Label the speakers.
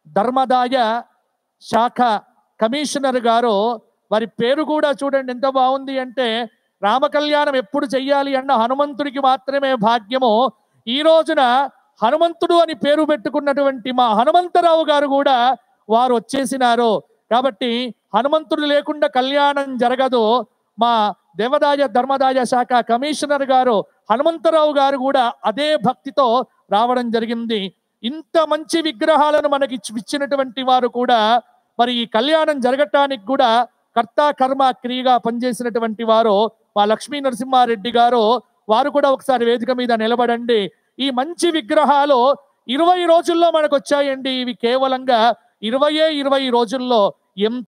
Speaker 1: ధర్మదాయ శాఖ కమిషనర్ గారు వారి పేరు కూడా చూడండి ఎంత బాగుంది అంటే రామ కళ్యాణం ఎప్పుడు చెయ్యాలి అన్న హనుమంతుడికి మాత్రమే భాగ్యము ఈ రోజున హనుమంతుడు అని పేరు పెట్టుకున్నటువంటి మా హనుమంతరావు గారు కూడా వారు వచ్చేసినారు కాబట్టి హనుమంతుడు లేకుండా కళ్యాణం జరగదు మా దేవదాయ ధర్మదాయ శాఖ కమిషనర్ గారు హనుమంతరావు గారు కూడా అదే భక్తితో రావడం జరిగింది ఇంత మంచి విగ్రహాలను మనకి ఇచ్చి- ఇచ్చినటువంటి వారు కూడా మరి ఈ కళ్యాణం జరగటానికి కూడా కర్త కర్మ క్రియగా పనిచేసినటువంటి వారు మా లక్ష్మీ నరసింహారెడ్డి గారు వారు కూడా ఒకసారి వేదిక మీద నిలబడండి ఈ మంచి విగ్రహాలు ఇరవై రోజుల్లో మనకు వచ్చాయండి ఇవి కేవలంగా ఇరవయే ఇరవై రోజుల్లో ఎంత